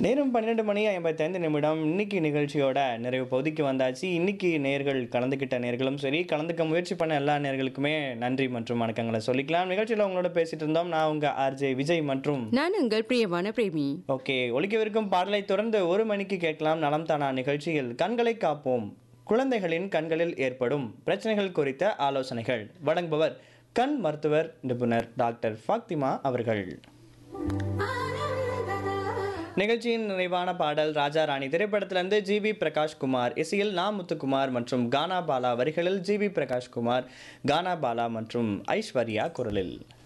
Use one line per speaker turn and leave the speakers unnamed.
நேரம் பன்னிரெண்டு மணி ஐம்பத்தைந்து நிமிடம் இன்னைக்கு நிகழ்ச்சியோட நிறைவு பகுதிக்கு வந்தாச்சு இன்னைக்கு நேர்கள் கலந்துக்கிட்ட நேர்களும் சரி கலந்துக்க முயற்சி பண்ண எல்லா நேர்களுக்குமே நன்றி மற்றும் வணக்கங்களை சொல்லிக்கலாம் நிகழ்ச்சியில் உங்களோட பேசிட்டு இருந்தோம் நான் உங்க ஆர்ஜே விஜய் மற்றும்
நான் உங்கள் பிரியமான பிரேமி
ஓகே ஒலிக்கவிருக்கும் பாடலை தொடர்ந்து ஒரு மணிக்கு கேட்கலாம் நலம் தானா நிகழ்ச்சியில் கண்களை காப்போம் குழந்தைகளின் கண்களில் ஏற்படும் பிரச்சனைகள் குறித்த ஆலோசனைகள் வழங்குபவர் கண் மருத்துவர் நிபுணர் டாக்டர் ஃபாத்திமா அவர்கள் நிகழ்ச்சியின் நிறைவான பாடல் ராஜா ராணி திரைப்படத்திலிருந்து ஜி வி பிரகாஷ் குமார் இசையில் நா முத்துக்குமார் மற்றும் கானா பாலா வரிகளில் ஜி வி பிரகாஷ் குமார் கானா பாலா மற்றும் ஐஸ்வர்யா குரலில்